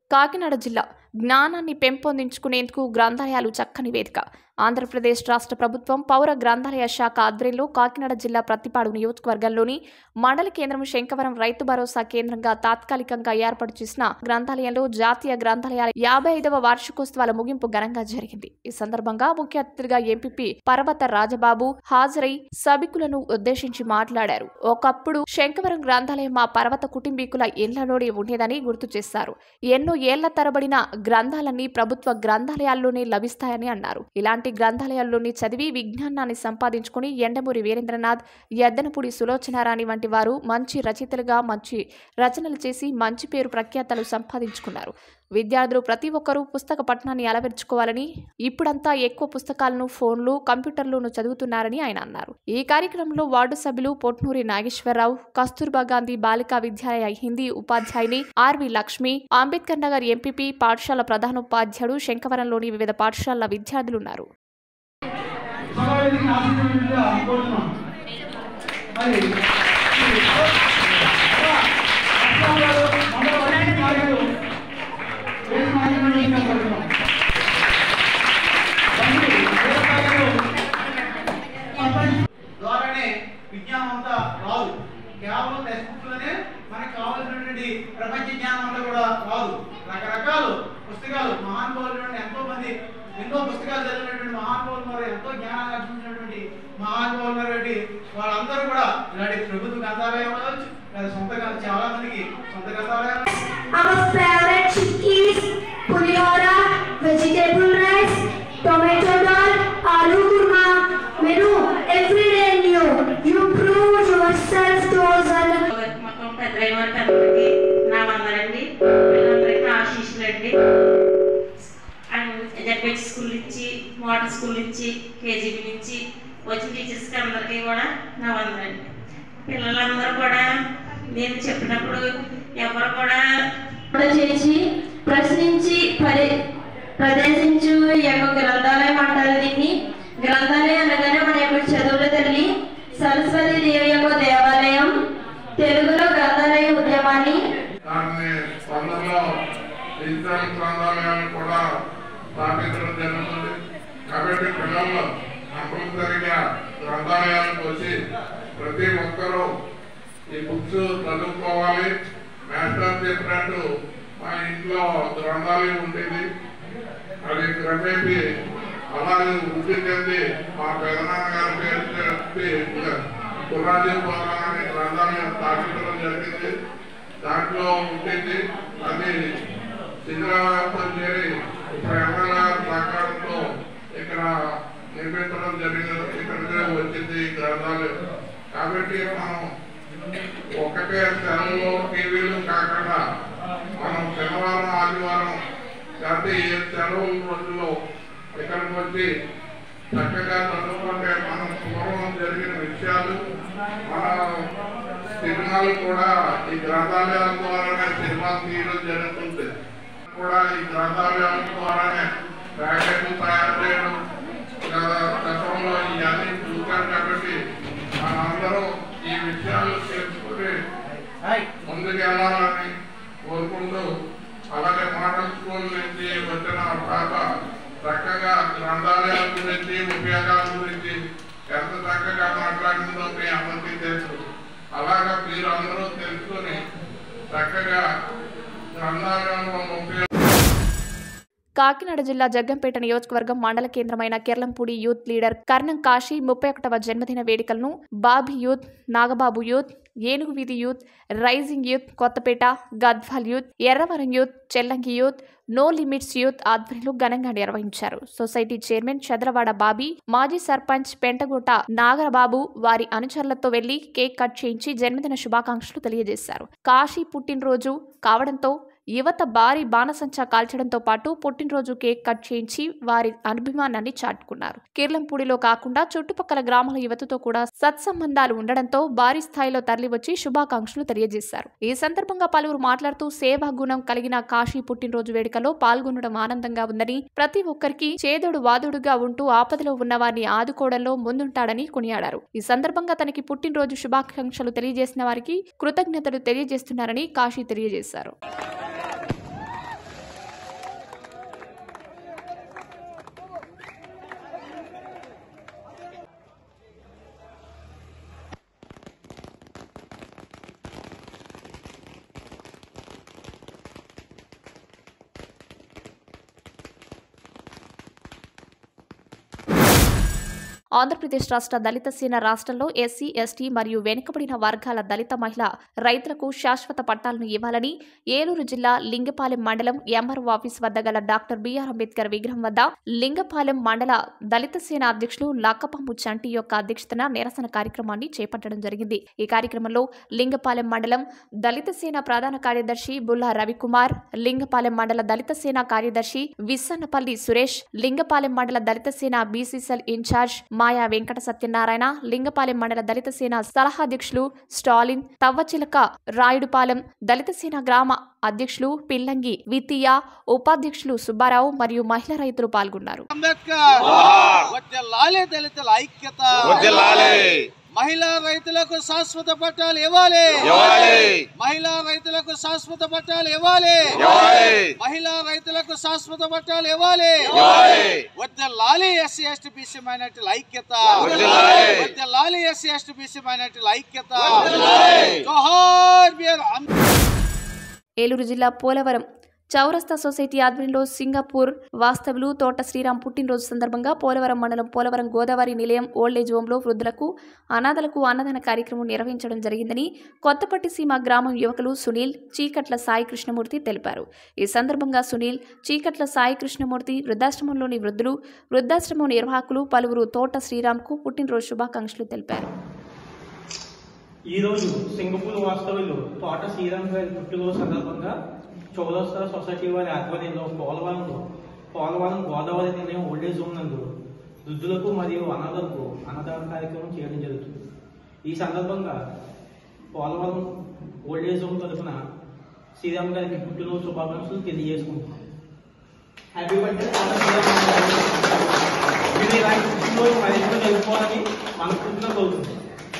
కాకినాడ జిల్లా జ్ఞానాన్ని పెంపొందించుకునేందుకు గ్రంథాలయాలు చక్కని వేదిక ఆంధ్రప్రదేశ్ రాష్ట్ర ప్రభుత్వం పౌర గ్రంథాలయ శాఖ ఆధ్వర్యంలో కాకినాడ జిల్లా ప్రతిపాడు నియోజకవర్గంలోని మండల కేంద్రం శంకవరం రైతు భరోసా కేంద్రంగా తాత్కాలికంగా ఏర్పాటు చేసిన గ్రంథాలయంలో జాతీయ గ్రంథాలయాల యాభై ఐదవ వార్షికోత్సవాల ముగింపు ఘనంగా జరిగింది ఈ సందర్భంగా ముఖ్య అతిథిగా ఎంపీపీ పర్వత రాజబాబు హాజరై సభికులను ఉద్దేశించి మాట్లాడారు ఒకప్పుడు శంకవరం గ్రంథాలయం మా పర్వత కుటుంబీకుల ఇళ్లలోనే ఉండేదని గుర్తు చేశారు ఎన్నో ఏళ్ల తరబడిన గ్రంథాలన్నీ ప్రభుత్వ గ్రంథాలయాల్లోనే లభిస్తాయని అన్నారు ఇలాంటి గ్రంథాలయాల్లోని చదివి విజ్ఞానాన్ని సంపాదించుకుని ఎండమూరి వీరేంద్రనాథ్ ఎద్దనపూడి సులోచనారాణి వంటి వారు మంచి రచయితలుగా మంచి రచనలు చేసి మంచి పేరు ప్రఖ్యాతలు సంపాదించుకున్నారు విద్యార్థులు ప్రతి ఒక్కరూ పుస్తక పఠనాన్ని అలవర్చుకోవాలని ఇప్పుడంతా ఎక్కువ పుస్తకాలను ఫోన్లు కంప్యూటర్లను చదువుతున్నారని ఆయన అన్నారు ఈ కార్యక్రమంలో వార్డు సభ్యులు పొట్నూరి నాగేశ్వరరావు కస్తూర్బా గాంధీ బాలికా విద్యాలయ హిందీ ఉపాధ్యాయుని ఆర్వి లక్ష్మి అంబేద్కర్ నగర్ ఎంపీపీ పాఠశాల ప్రధానోపాధ్యాయుడు శంకవరంలోని వివిధ పాఠశాలల విద్యార్థులున్నారు సమావేశానికి ఆశించినట్లుగా కోరుతున్నాం మరి ఈ అస్సాంలో మండల వైద్య నాయకులు వేసి మాట్లాడినట్లుగా కోరుతున్నాం. బండి వ్యవసాయంలో సర్పంచ్ ద్వారానే విజ్ఞానం అంతా రాదు కేవలం టెక్స్ట్ బుక్లోనే మనకు కావాల్సినటువంటి ప్రపంచ జ్ఞానం అంతా కూడా రాదు రకరకాల పుస్తకాలు మహానుభావులు ఎంతో మంది ఎన్నో పుస్తకాలు చదివినటువంటి మహానుభావులు ఉన్నారు ఎంతో జ్ఞానాన్ని అర్జించినటువంటి మహానుభావులు ఉన్నటువంటి వాళ్ళందరూ కూడా ఇలాంటి ప్రభుత్వ గ్రంథాలయం ఉండవచ్చు లేదా సొంత గ్రంథ- చాలా మందికి సొంత గ్రంథాలయాలు Our favorite chickpeas, pulihora, vegetable rice, tomato dal, aloo kurma, menu every day new. You prove yourself to us and మొత్తం పెద్దలైన వారికి అందరికీ నా వందలండి వీళ్ళందరికీ ఆశీస్సులండి జడ్పెట్ స్కూల్ నుంచి మోడల్ స్కూల్ నుంచి కేజీబీ నుంచి వచ్చిన టీచర్స్కి అందరికీ కూడా నా వందలండి పిల్లలందరూ కూడా నేను చెప్పినప్పుడు ఎవరు కూడా కూడా చేసి ప్రశ్నించి పరి ప్రదర్శించు ఈ యొక్క గ్రంథాలయం అంటారు దీన్ని గ్రంథాలయం అనగానే మన యొక్క చదువుల తల్లి సరస్వతి దేవి యొక్క దేవాలయం తెలుగులో గ్రంథాలయ ఉద్యమాన్ని దాన్ని తొందరలో డిజిటల్ గ్రంథాలయాలు కూడా స్థాపించడం జరుగుతుంది కాబట్టి పిల్లలు కంపల్సరిగా గ్రంథాలయాలకు వచ్చి ప్రతి ఒక్కరూ ఈ బుక్స్ చదువుకోవాలి మాస్టర్ చెప్పినట్టు మా ఇంట్లో గ్రంథాలయం ఉండేది అది క్రమేపీ అలాగే వృద్ధి చెంది మా పెదనాన్నగారి పేరు చెప్పి కుర్రాజీ భవనం అనే గ్రంథాలయం స్థాపించడం జరిగింది దాంట్లో ఉంటుంది అది శిథిలావస్థ చేరి ఇప్పుడు ఎమ్మెల్యే సహకారంతో ఇక్కడ నిర్మించడం జరిగింది ఇక్కడికే వచ్చింది ఈ గ్రంథాలయం కాబట్టి మనం ఒకటే సెలవులు టీవీలు కాకుండా మనం శనివారం ఆదివారం లేకపోతే ఏ సెలవు రోజుల్లో ఇక్కడికి వచ్చి చక్కగా చదువుకుంటే మనం పూర్వం జరిగిన విషయాలు మన సినిమాలు కూడా ఈ గ్రంథాలయాల ద్వారానే సినిమాలు తీయడం జరుగుతుంది కూడా ఈ గ్రంథాలయాల ద్వారానే ప్యాకెట్లు తయారు చేయడం లేదా గతంలో ఇవన్నీ చూశారు కాబట్టి మనందరం ఈ విషయాలు తెలుసుకుని ముందుకెళ్ళాలని కోరుకుంటూ అలాగే మోడల్ స్కూల్ నుంచి వచ్చిన పాప చక్కగా గ్రంథాలయాల గురించి ఉపయోగాల గురించి ఎంత చక్కగా మాట్లాడిందో మీ అందరికీ తెలుసు అలాగా మీరు అందరూ తెలుసుకొని చక్కగా గ్రంథాలయంలో ఉపయోగ కాకినాడ జిల్లా జగ్గంపేట నియోజకవర్గం మండల కేంద్రమైన కెర్లంపూడి యూత్ లీడర్ కర్ణం కాశీ ముప్పై ఒకటవ జన్మదిన వేడుకలను బాబీ యూత్ నాగబాబు యూత్ ఏనుగు వీధి youth rising youth Kothapeta Gadwal youth Erravaram youth Chellangi youth no limits youth ఆధ్వర్యంలో ఘనంగా నిర్వహించారు సొసైటీ చైర్మన్ చంద్రవాడ బాబీ మాజీ సర్పంచ్ పెంటగోట నాగరబాబు వారి అనుచరులతో వెళ్లి కేక్ కట్ చేయించి జన్మదిన శుభాకాంక్షలు తెలియజేశారు కాశీ పుట్టినరోజు కావడంతో యువత భారీ బాణసంచా కాల్చడంతో పాటు పుట్టినరోజు కేక్ కట్ చేయించి వారి అభిమానాన్ని చాటుకున్నారు కిర్లంపూడిలో కాకుండా చుట్టుపక్కల గ్రామాల యువతతో కూడా సత్సంబంధాలు ఉండడంతో భారీ స్థాయిలో తరలివచ్చి శుభాకాంక్షలు తెలియజేశారు ఈ సందర్భంగా పలువురు మాట్లాడుతూ సేవా గుణం కలిగిన కాశీ పుట్టినరోజు వేడుకలో పాల్గొనడం ఆనందంగా ఉందని ప్రతి ఒక్కరికి చేదోడు వాదుడుగా ఉంటూ ఆపదలో ఉన్న వారిని ఆదుకోవడంలో ముందుంటాడని కొనియాడారు ఈ సందర్భంగా తనకి పుట్టినరోజు శుభాకాంక్షలు తెలియజేసిన వారికి కృతజ్ఞతలు తెలియజేస్తున్నారని కాశీ తెలియజేశారు ఆంధ్రప్రదేశ్ రాష్ట్ర దళిత సేన రాష్ట్రంలో ఎస్సీ ఎస్టీ మరియు వెనుకబడిన వర్గాల దళిత మహిళ రైతులకు శాశ్వత పట్టాలను ఇవ్వాలని ఏలూరు జిల్లా లింగపాలెం మండలం ఎంఆర్ఓ ఆఫీస్ వద్ద గల డాక్టర్ బిఆర్ అంబేద్కర్ విగ్రహం వద్ద లింగపాలెం మండల దళిత సేన అధ్యక్షులు లక్కపంపు చంటి యొక్క అధ్యక్షతన నిరసన కార్యక్రమాన్ని చేపట్టడం జరిగింది ఈ కార్యక్రమంలో లింగపాలెం మండలం దళిత సేన ప్రధాన కార్యదర్శి బుల్లా రవికుమార్ లింగపాలెం మండల దళిత సేన కార్యదర్శి విస్సన్నపల్లి సురేష్ లింగపాలెం మండల దళిత సేన బీసీసీఎల్ ఇన్ఛార్జ్ మాయా వెంకట సత్యనారాయణ లింగపాలెం మండల దళిత సేన సలహాధ్యక్షులు స్టాలిన్ తవ్వచిలక రాయుడుపాలెం దళిత సేన గ్రామ అధ్యక్షులు పిల్లంగి విత్తియ ఉపాధ్యక్షులు సుబ్బారావు మరియు మహిళా రైతులు పాల్గొన్నారు అంబేద్కర్ వర్ధిల్లాలి దళితుల ఐక్యత మహిళా రైతులకు శాశ్వత పట్టాలు ఇవ్వాలి మహిళా రైతులకు శాశ్వత పట్టాలు ఇవ్వాలి మహిళా రైతులకు శాశ్వత పట్టాలు ఇవ్వాలి వర్ధిల్లాలి ఎస్సీ ఎస్టీ బీసీ మైనార్టీల ఐక్యత వర్ధిల్లాలి ఎస్సీ ఎస్టీ బీసీ మైనార్టీల ఐక్యత జోహార్ బిఆర్ అంబేద్కర్ ఏలూరు జిల్లా పోలవరం చౌరస్తా సొసైటీ ఆధ్వర్యంలో సింగపూర్ వాస్తవులు తోట శ్రీరామ్ పుట్టినరోజు సందర్భంగా పోలవరం మండలం పోలవరం గోదావరి నిలయం ఓల్డేజ్ హోంలో వృద్ధులకు అనాథలకు అన్నదాన కార్యక్రమం నిర్వహించడం జరిగిందని కొత్తపట్టి సీమ గ్రామం యువకులు సునీల్ చీకట్ల సాయి కృష్ణమూర్తి తెలిపారు ఈ సందర్భంగా సునీల్ చీకట్ల సాయి కృష్ణమూర్తి వృద్ధాశ్రమంలోని వృద్ధులు వృద్ధాశ్రమం నిర్వాహకులు పలువురు తోట శ్రీరామ్కు పుట్టినరోజు శుభాకాంక్షలు తెలిపారు ఈరోజు సింగపూర్ వాస్తవ్యులు తోట శ్రీరామ్ గారి పుట్టినరోజు సందర్భంగా చౌరస్తా సొసైటీ వారి ఆధ్వర్యంలో పోలవరంలో పోలవరం గోదావరి నిలయం ఓల్డేజ్ హోమ్ నందు వృద్ధులకు మరియు అనాథలకు అన్నదాన కార్యక్రమం చేయడం జరుగుతుంది ఈ సందర్భంగా పోలవరం ఓల్డేజ్ హోమ్ తరఫున శ్రీరామ్ గారికి పుట్టినరోజు శుభాకాంక్షలు తెలియజేసుకుంటున్నాం హ్యాపీ బర్త్డే తోట శ్రీరామ్ గారు. మీరు ఇలాంటి పుట్టినరోజు మరింత జరుపుకోవాలని మనస్ఫూర్తిగా కోరుకుంటున్నాం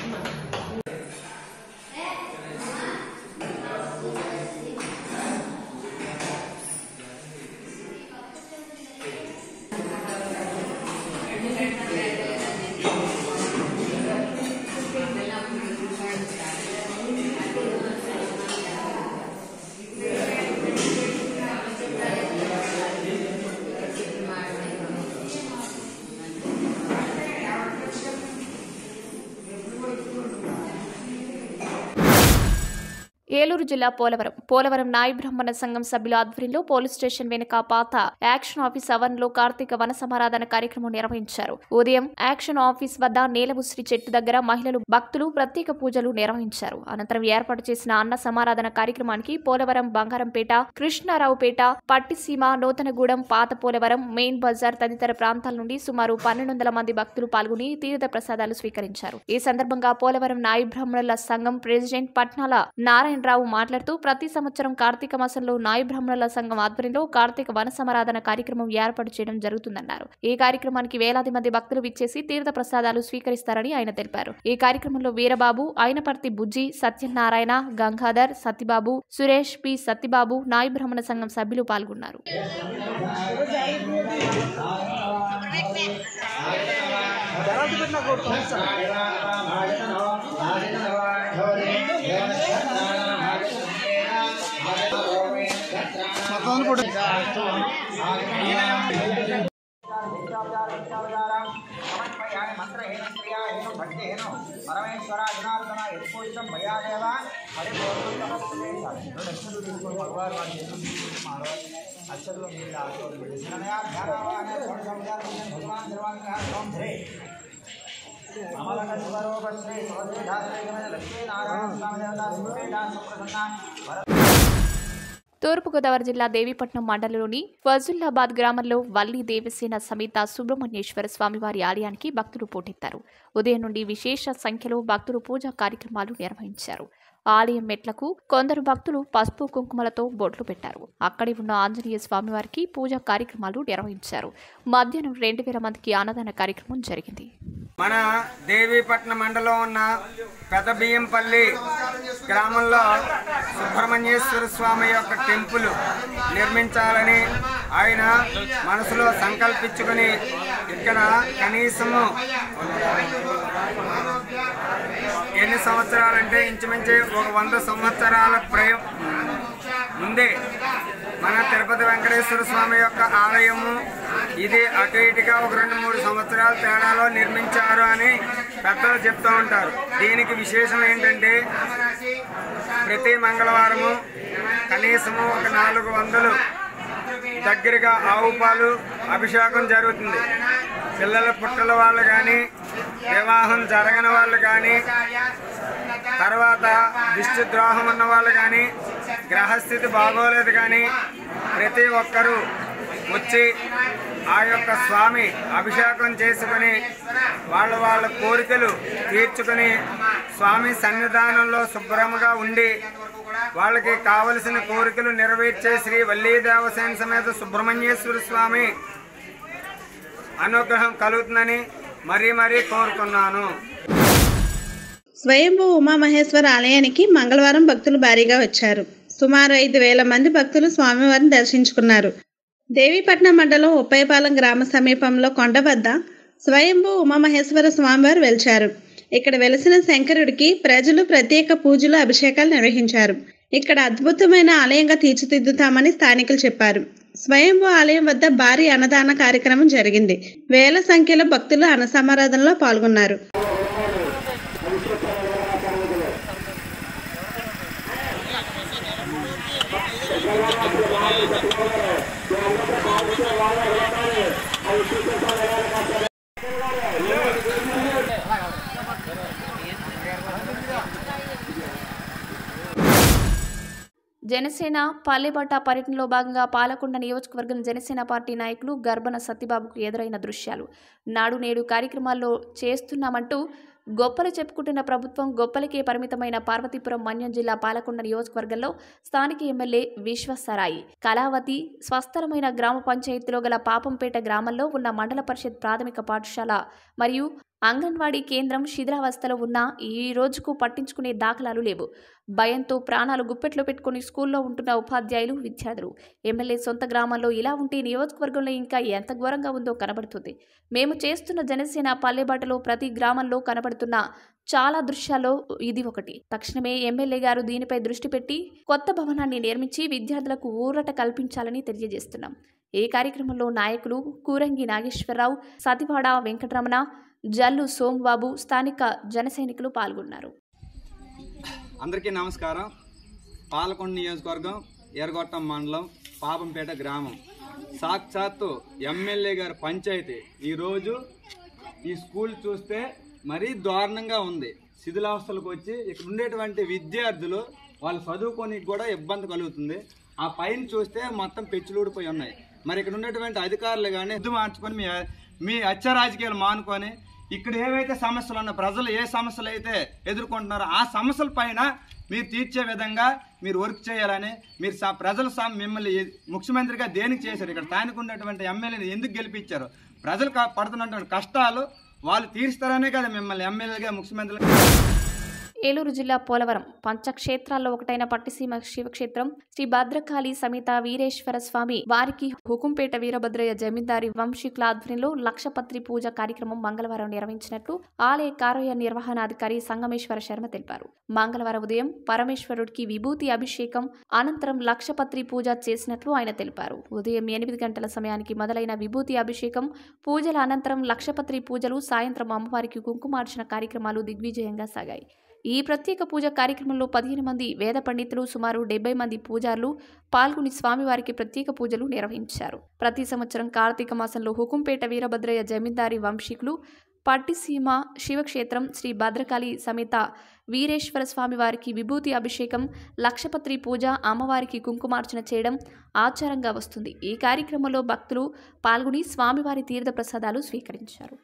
ఏలూరు జిల్లా పోలవరం పోలవరం నాయ బ్రాహ్మణ సంఘం సభ్యుల ఆధ్వర్యంలో పోలీస్ స్టేషన్ వెనుక పాత యాక్షన్ ఆఫీస్ ఆవరణలో కార్తీక వన సమారాధన కార్యక్రమం నిర్వహించారు ఉదయం యాక్షన్ ఆఫీస్ వద్ద నీలముశ్రీ చెట్టు దగ్గర మహిళలు భక్తులు ప్రత్యేక పూజలు నిర్వహించారు అనంతరం ఏర్పాటు చేసిన అన్న సమారాధన కార్యక్రమానికి పోలవరం బంగారంపేట కృష్ణారావుపేట పట్టిసీమ నూతనగూడెం పాత పోలవరం మెయిన్ బజార్ తదితర ప్రాంతాల నుండి సుమారు పన్నెండు వందల మంది భక్తులు పాల్గొని తీర్థ ప్రసాదాలు స్వీకరించారు ఈ సందర్భంగా పోలవరం నాయ బ్రాహ్మణుల సంఘం ప్రెసిడెంట్ పట్నాల నారాయణరావు మాట్లాడుతూ ప్రతి సంవత్సరం కార్తీక మాసంలో నాయ బ్రాహ్మణుల సంఘం ఆధ్వర్యంలో కార్తీక వన సమారాధన కార్యక్రమం ఏర్పాటు చేయడం జరుగుతుందన్నారు ఈ కార్యక్రమానికి వేలాది మంది భక్తులు విచ్చేసి తీర్థ ప్రసాదాలు స్వీకరిస్తారని ఆయన తెలిపారు ఈ కార్యక్రమంలో వీరబాబు అయినపర్తి బుజ్జి సత్యనారాయణ గంగాధర్ సత్యబాబు సురేష్ పి సత్యబాబు నాయ బ్రాహ్మణ సంఘం సభ్యులు పాల్గొన్నారు తూర్పుగోదావరి జిల్లా దేవీపట్నం మండలంలోని ఫజుల్లాబాద్ గ్రామంలో వల్లి దేవసేన సమేత సుబ్రహ్మణ్యేశ్వర స్వామివారి ఆలయానికి భక్తులు పోటెత్తారు ఉదయం నుండి విశేష సంఖ్యలో భక్తులు పూజా కార్యక్రమాలు నిర్వహించారు ఆలయం మెట్లకు కొందరు భక్తులు పసుపు కుంకుమలతో బొట్లు పెట్టారు అక్కడే ఉన్న ఆంజనేయ స్వామివారికి పూజా కార్యక్రమాలు నిర్వహించారు మధ్యాహ్నం రెండు వేల మందికి అన్నదాన కార్యక్రమం జరిగింది మన దేవీపట్నం మండలం ఉన్న పెద్ద బియ్యంపల్లి గ్రామంలో సుబ్రహ్మణ్యేశ్వర స్వామి యొక్క టెంపుల్ నిర్మించాలని ఆయన మనసులో సంకల్పించుకొని ఇక్కడ కనీసము ఎన్ని సంవత్సరాలంటే ఇంచుమించు ఒక వంద సంవత్సరాల ప్రయ ముందే మన తిరుపతి వెంకటేశ్వర స్వామి యొక్క ఆలయము ఇది అటు ఇటుగా ఒక రెండు మూడు సంవత్సరాల తేడాలో నిర్మించారు అని పెద్దలు చెప్తూ ఉంటారు దీనికి విశేషం ఏంటంటే ప్రతి మంగళవారము కనీసము ఒక నాలుగు వందలు దగ్గరగా ఆవు పాలు అభిషేకం జరుగుతుంది పిల్లల పుట్టల వాళ్ళు కానీ వివాహం జరగని వాళ్ళు కానీ తర్వాత దిష్టి ద్రోహం ఉన్న వాళ్ళు కానీ గ్రహస్థితి బాగోలేదు కానీ ప్రతి ఒక్కరూ వచ్చి ఆ యొక్క స్వామి అభిషేకం చేసుకుని వాళ్ళ వాళ్ళ కోరికలు తీర్చుకుని స్వామి సన్నిధానంలో శుభ్రంగా ఉండి వాళ్ళకి కావలసిన కోరికలు నెరవేర్చే శ్రీ వల్లీ దేవసేన సమేత సుబ్రహ్మణ్యేశ్వర స్వామి అనుగ్రహం కలుగుతుందని మరీ మరీ కోరుకున్నాను స్వయంభూ ఉమామహేశ్వర ఆలయానికి మంగళవారం భక్తులు భారీగా వచ్చారు సుమారు ఐదు వేల మంది భక్తులు స్వామివారిని దర్శించుకున్నారు దేవీపట్నం మండలం ఉప్పయపాలెం గ్రామ సమీపంలో కొండ వద్ద స్వయంభూ ఉమామహేశ్వర స్వామివారు వెలిచారు ఇక్కడ వెలిసిన శంకరుడికి ప్రజలు ప్రత్యేక పూజలు అభిషేకాలు నిర్వహించారు ఇక్కడ అద్భుతమైన ఆలయంగా తీర్చిదిద్దుతామని స్థానికులు చెప్పారు స్వయంభూ ఆలయం వద్ద భారీ అన్నదాన కార్యక్రమం జరిగింది వేల సంఖ్యలో భక్తులు అన్నసమారాధనలో పాల్గొన్నారు జనసేన పల్లెబట్ట పర్యటనలో భాగంగా పాలకొండ నియోజకవర్గం జనసేన పార్టీ నాయకులు గర్భన సత్యబాబుకు ఎదురైన దృశ్యాలు నాడు నేడు కార్యక్రమాల్లో చేస్తున్నామంటూ గొప్పలు చెప్పుకుంటున్న ప్రభుత్వం గొప్పలకే పరిమితమైన పార్వతీపురం మన్యం జిల్లా పాలకొండ నియోజకవర్గంలో స్థానిక ఎమ్మెల్యే విశ్వసరాయి కళావతి స్వస్థలమైన గ్రామ పంచాయతీలో గల పాపంపేట గ్రామంలో ఉన్న మండల పరిషత్ ప్రాథమిక పాఠశాల మరియు అంగన్వాడీ కేంద్రం శిథిలావస్థలో ఉన్న ఈ రోజుకు పట్టించుకునే దాఖలాలు లేవు భయంతో ప్రాణాలు గుప్పెట్లో పెట్టుకుని స్కూల్లో ఉంటున్న ఉపాధ్యాయులు విద్యార్థులు ఎమ్మెల్యే సొంత గ్రామంలో ఇలా ఉంటే నియోజకవర్గంలో ఇంకా ఎంత ఘోరంగా ఉందో కనబడుతుంది మేము చేస్తున్న జనసేన పల్లెబాటలో ప్రతి గ్రామంలో కనబడుతున్న చాలా దృశ్యాల్లో ఇది ఒకటి తక్షణమే ఎమ్మెల్యే గారు దీనిపై దృష్టి పెట్టి కొత్త భవనాన్ని నిర్మించి విద్యార్థులకు ఊరట కల్పించాలని తెలియజేస్తున్నాం ఈ కార్యక్రమంలో నాయకులు కూరంగి నాగేశ్వరరావు సతివాడ వెంకటరమణ జల్లు సోమబాబు స్థానిక జనసైనికులు పాల్గొన్నారు అందరికీ నమస్కారం పాలకొండ నియోజకవర్గం ఎర్రగొట్టం మండలం పాపంపేట గ్రామం సాక్షాత్తు ఎమ్మెల్యే గారి పంచాయతీ ఈరోజు ఈ స్కూల్ చూస్తే మరీ దారుణంగా ఉంది శిథిలావస్థలకు వచ్చి ఇక్కడ ఉండేటువంటి విద్యార్థులు వాళ్ళు చదువుకోనికి కూడా ఇబ్బంది కలుగుతుంది ఆ పైన చూస్తే మొత్తం పెచ్చులూడిపోయి ఉన్నాయి మరి ఇక్కడ ఉన్నటువంటి అధికారులు కానీ ఇద్దు మార్చుకొని మీ మీ అచ్చ రాజకీయాలు మానుకొని ఇక్కడ ఏవైతే సమస్యలు ఉన్న ప్రజలు ఏ సమస్యలు అయితే ఎదుర్కొంటున్నారో ఆ సమస్యల పైన మీరు తీర్చే విధంగా మీరు వర్క్ చేయాలని మీరు సా- ప్రజలు సా- మిమ్మల్ని ఏ- ముఖ్యమంత్రిగా దేనికి చేశారు ఇక్కడ స్థానిక ఉన్నటువంటి ఎమ్మెల్యేని ఎందుకు గెలిపించారు ప్రజలు కా- పడుతున్నటువంటి కష్టాలు వాళ్ళు తీరుస్తారనే కదా మిమ్మల్ని ఎమ్మెల్యేగా ముఖ్యమంత్రి ఏలూరు జిల్లా పోలవరం పంచక్షేత్రాల్లో ఒకటైన పట్టిసీమ శివక్షేత్రం శ్రీ భద్రకాళి సమేత వీరేశ్వర స్వామి వారికి హుకుంపేట వీరభద్రయ్య జమీందారి వంశీకుల ఆధ్వర్యంలో లక్షపత్రి పూజ కార్యక్రమం మంగళవారం నిర్వహించినట్లు ఆలయ కార్య నిర్వహణాధికారి సంగమేశ్వర శర్మ తెలిపారు మంగళవారం ఉదయం పరమేశ్వరుడికి విభూతి అభిషేకం అనంతరం లక్షపత్రి పూజ చేసినట్లు ఆయన తెలిపారు ఉదయం ఎనిమిది గంటల సమయానికి మొదలైన విభూతి అభిషేకం పూజల అనంతరం లక్షపత్రి పూజలు సాయంత్రం అమ్మవారికి కుంకుమార్చన కార్యక్రమాలు దిగ్విజయంగా సాగాయి ఈ ప్రత్యేక పూజ కార్యక్రమంలో పదిహేను మంది వేద పండితులు సుమారు డెబ్బై మంది పూజారులు పాల్గొని స్వామివారికి ప్రత్యేక పూజలు నిర్వహించారు ప్రతి సంవత్సరం కార్తీక మాసంలో హుకుంపేట వీరభద్రయ్య జమీందారి వంశీకులు పట్టిసీమ శివక్షేత్రం శ్రీ భద్రకాళి సమేత వీరేశ్వర స్వామి వారికి విభూతి అభిషేకం లక్షపత్రి పూజ అమ్మవారికి కుంకుమార్చన చేయడం ఆచారంగా వస్తుంది ఈ కార్యక్రమంలో భక్తులు పాల్గొని స్వామివారి తీర్థ ప్రసాదాలు స్వీకరించారు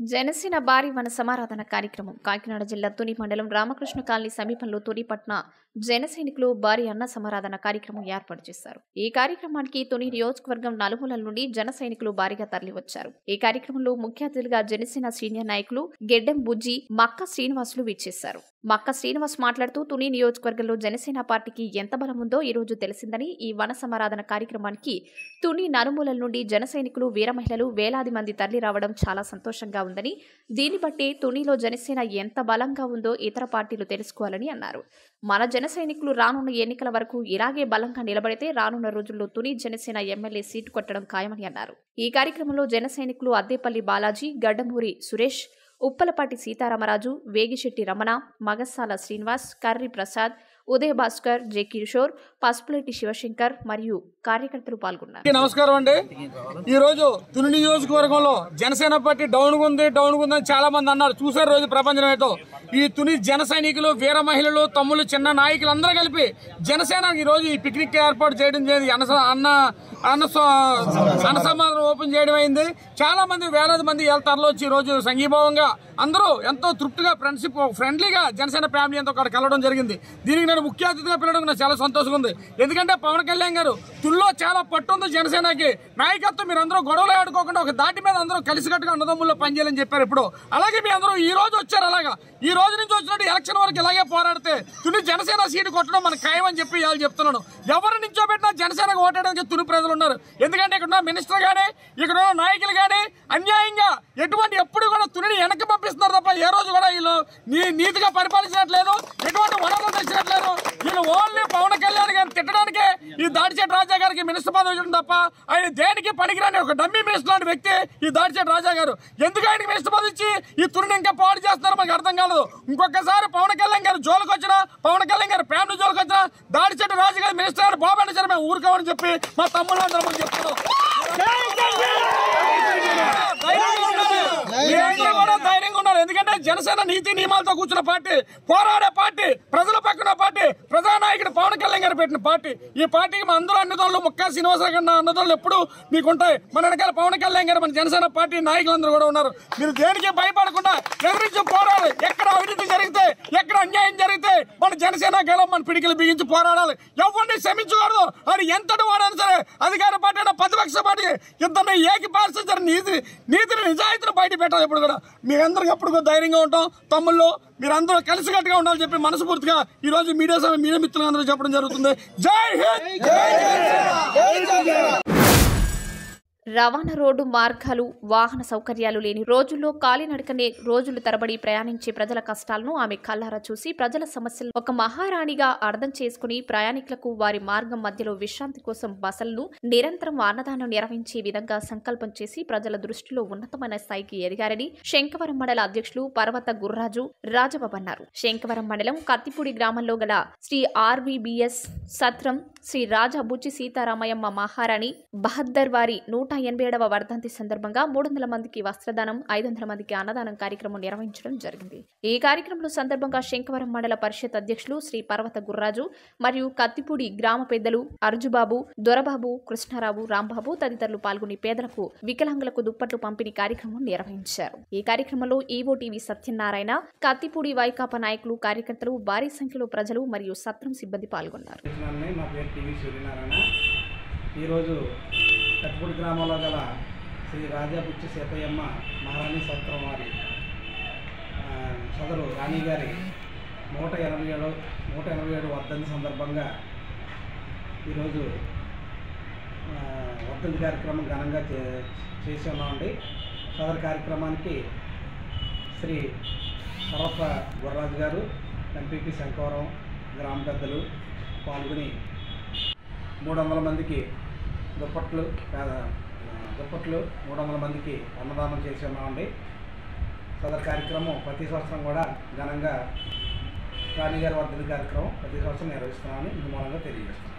జనసేన భారీ వన సమారాధన కార్యక్రమం కాకినాడ జిల్లా తుని మండలం రామకృష్ణ కాలనీ సమీపంలో తునిపట్న జన సైనికులు భారీ అన్న సమారాధన కార్యక్రమం ఏర్పాటు చేశారు ఈ కార్యక్రమానికి తుని నియోజకవర్గం నలుమూలల నుండి జన సైనికులు భారీగా తరలివచ్చారు ఈ కార్యక్రమంలో ముఖ్య అతిథులుగా జనసేన సీనియర్ నాయకులు గెడ్డెం బుజ్జి మక్క శ్రీనివాసులు విచ్చేశారు మక్క శ్రీనివాస్ మాట్లాడుతూ తుని నియోజకవర్గంలో జనసేన పార్టీకి ఎంత బలం ఉందో ఈ రోజు తెలిసిందని ఈ వన సమారాధన కార్యక్రమానికి తుని నలుమూలల నుండి జన సైనికులు వీర మహిళలు వేలాది మంది తరలి రావడం చాలా సంతోషంగా ఉందని దీన్ని బట్టి తునిలో జనసేన ఎంత బలంగా ఉందో ఇతర పార్టీలు తెలుసుకోవాలని అన్నారు మన జన సైనికులు రానున్న ఎన్నికల వరకు ఇలాగే బలంగా నిలబడితే రానున్న రోజుల్లో తుని జనసేన ఎమ్మెల్యే సీటు కొట్టడం ఖాయమని అన్నారు ఈ కార్యక్రమంలో జన సైనికులు అద్దేపల్లి బాలాజీ గడ్డమూరి సురేష్ ఉప్పలపాటి సీతారామరాజు వేగిశెట్టి రమణ మగస్సాల శ్రీనివాస్ కర్రి ప్రసాద్ ఉదయ్ భాస్కర్ జె కిషోర్ పసుపులెట్టి శివశంకర్ మరియు కార్యకర్తలు పాల్గొన్నారు అందరికీ నమస్కారం అండి ఈ రోజు తుని నియోజకవర్గంలో జనసేన పార్టీ డౌన్ ఉంది డౌన్ ఉందని చాలా మంది అన్నారు చూసారు రోజు ప్రపంచం ఏదో ఈ తుని జన సైనికులు వీర మహిళలు తమ్ముళ్ళు చిన్న నాయకులు అందరూ కలిపి జనసేన ఈ రోజు ఈ పిక్నిక్ ఏర్పాటు చేయడం జరిగింది అన్న అన్న అన్న స- అన్న సమాధానం ఓపెన్ చేయడం అయింది చాలా మంది వేలాది మంది వెళ్తారులో వచ్చి ఈ రోజు సంఘీభావంగా అందరూ ఎంతో తృప్తిగా ఫ్రెండ్షిప్ ఫ్రెండ్లీగా జనసేన ఫ్యామిలీ అంతా అక్కడ కలవడం జరిగింది దీనికి నేను ముఖ్య అతిథిగా పిలవడం నాకు చాలా సంతోషంగా ఉంది ఎందుకంటే పవన్ కళ్యాణ్ గారు తుల్లో చాలా పట్టు ఉంది జనసేనకి నాయకత్వం మీరు అందరూ గొడవలు ఆడుకోకుండా ఒక దాటి మీద అందరూ కలిసికట్టుగా అన్నదమ్ముల్లో పనిచేయాలని చెప్పారు ఇప్పుడు అలాగే మీ అందరూ ఈ రోజు వచ్చారు అలాగా ఈ రోజు నుంచి వచ్చినట్టు ఎలక్షన్ వరకు ఇలాగే పోరాడితే తుని జనసేన సీటు కొట్టడం మనకు ఖాయం అని చెప్పి ఇవాళ చెప్తున్నాను ఎవరు నించోబెట్టినా జనసేనకు ఓటేయడానికి తుని ప్రజలు ఉన్నారు ఎందుకంటే ఇక్కడ ఉన్న మినిస్టర్ గానీ ఇక్కడ ఉన్న నాయకులు గానీ అన్యాయంగా ఎటువంటి ఎప్పుడు కూడా తునిని వెనక్కి పంపిస్తున్నారు తప్ప ఏ రోజు కూడా వీళ్ళు నీ- నీతిగా పరిపాలించినట్లేదు ఎటువంటి వనరులు తెచ్చినట్లేదు వీళ్ళు ఓన్లీ పవన్ కళ్యాణ్ గారిని తిట్టడానికే ఈ దాడిచేటి రాజా గారికి మినిస్టర్ పదవి ఇవ్వడం తప్ప ఆయన దేనికి పనికిరాని ఒక డమ్మీ మినిస్టర్ లాంటి వ్యక్తి ఈ దాడిచేటి రాజా గారు ఎందుకు ఆయనకి మినిస్టర్ పదవి ఇచ్చి ఈ తురిని ఇంకా పాడు చేస్తున్నారో మనకు అర్థం కాలేదు ఇంకొకసారి పవన్ కళ్యాణ్ గారు జోలికి వచ్చినా పవన్ కళ్యాణ్ గారు ఫ్యామిలీ జోలికి వచ్చినా దాడిచేటి రాజు గారు మినిస్టర్ గారు బాబు అంటే సరే మేము ఊరుకోమని చెప్పి మా తమ్ముళ్ళందరూ ముందు చెప్తున్నాం ధైర్యంగా ఉండాలి. మీరందరూ కూడా ధైర్యంగా ఉన్నారు ఎందుకంటే జనసేన నీతి నియమాలతో కూర్చున్న పార్టీ పోరాడే పార్టీ ప్రజల పక్కన పార్టీ ప్రజానాయకుడు పవన్ కళ్యాణ్ గారు పెట్టిన పార్టీ ఈ పార్టీకి మన అందరూ అన్నదోళ్ళు ముక్కా శ్రీనివాసరావు కన్నా అన్నదోళ్ళు ఎప్పుడు మీకు ఉంటాయి మన వెనకాల పవన్ కళ్యాణ్ గారు మన జనసేన పార్టీ నాయకులందరూ కూడా ఉన్నారు మీరు దేనికి భయపడకుండా ఎదిరించి పోరాడాలి ఎక్కడ అవినీతి జరిగితే ఎక్కడ అన్యాయం జరిగితే మన జనసేన గెలవ మన పిడికిలు బిగించి పోరాడాలి ఎవరిని క్షమించకూడదు అది ఎంతటి వాడైనా సరే అధికార పార్టీ అయినా ప్రతిపక్ష పార్టీ ఇద్దరిని ఏకి పారిస్తారు నీతి నీతిని నిజాయితీని బయట పెట్టాలి ఇప్పుడు కూడా మీ అందరికి ఎప్పుడు కూడా ధైర్యంగా ఉంటాం తమ్ముళ్ళు మీరందరూ కలిసికట్టుగా ఉండాలని చెప్పి మనస్ఫూర్తిగా ఈ రోజు మీడియా సభ మీడియా మిత్రులందరూ చెప్పడం జరుగుతుంది జై హింద్ జై జనసేన రవాణా రోడ్డు మార్గాలు వాహన సౌకర్యాలు లేని రోజుల్లో కాలినడకనే రోజులు తరబడి ప్రయాణించే ప్రజల కష్టాలను ఆమె కల్లారా చూసి ప్రజల సమస్యలు ఒక మహారాణిగా అర్థం చేసుకుని ప్రయాణికులకు వారి మార్గం మధ్యలో విశ్రాంతి కోసం బసలను నిరంతరం అన్నదానం నిర్వహించే విధంగా సంకల్పం చేసి ప్రజల దృష్టిలో ఉన్నతమైన స్థాయికి ఎదిగారని శంకవరం మండల అధ్యక్షులు పర్వత గుర్రాజు రాజబాబు అన్నారు శంకవరం మండలం కత్తిపూడి గ్రామంలో గల శ్రీ ఆర్వీబీఎస్ సత్రం శ్రీ రాజా బుచ్చి సీతారామయ్యమ్మ మహారాణి బహద్దర్ వారి నూట ఎనభై ఏడవ వర్ధంతి సందర్భంగా మూడు వందల మందికి వస్త్రదానం ఐదు వందల మందికి అన్నదానం కార్యక్రమం నిర్వహించడం జరిగింది ఈ కార్యక్రమంలో సందర్భంగా శంకవరం మండల పరిషత్ అధ్యక్షులు శ్రీ పర్వత గుర్రాజు మరియు కత్తిపూడి గ్రామ పెద్దలు అర్జుబాబు దొరబాబు కృష్ణారావు రాంబాబు తదితరులు పాల్గొని పేదలకు వికలాంగులకు దుప్పట్లు పంపిణీ కార్యక్రమం నిర్వహించారు ఈ కార్యక్రమంలో ఈవో టీవీ సత్యనారాయణ కత్తిపూడి వైకాపా నాయకులు కార్యకర్తలు భారీ సంఖ్యలో ప్రజలు మరియు సత్రం సిబ్బంది పాల్గొన్నారు చేస్తున్నానని నా పేరు టీవీ సూర్యనారాయణ ఈరోజు కట్టుపూడి గ్రామంలో గల శ్రీ రాజాపుచ్చి సీతయ్యమ్మ మహారాణి సత్రం వారి ఆ, సదరు రాణి గారి నూట ఎనభై ఏడు నూట ఎనభై ఏడు వర్ధంతి సందర్భంగా ఈరోజు ఆ, వర్ధంతి కార్యక్రమం ఘనంగా చే చేసి ఉన్నామండి సదరు కార్యక్రమానికి శ్రీ సరఫ గుర్రాజు గారు ఎంపీపీ శంకవరం గ్రామ పెద్దలు పాల్గొని మూడు వందల మందికి దుప్పట్లు ఆ, దుప్పట్లు మూడు వందల మందికి అన్నదానం చేసి ఉన్నామండి సదరు కార్యక్రమం ప్రతి సంవత్సరం కూడా ఘనంగా రాణి గారి వర్ధని కార్యక్రమం ప్రతి సంవత్సరం నిర్వహిస్తున్నామని ఇందు మూలంగా తెలియజేస్తున్నాం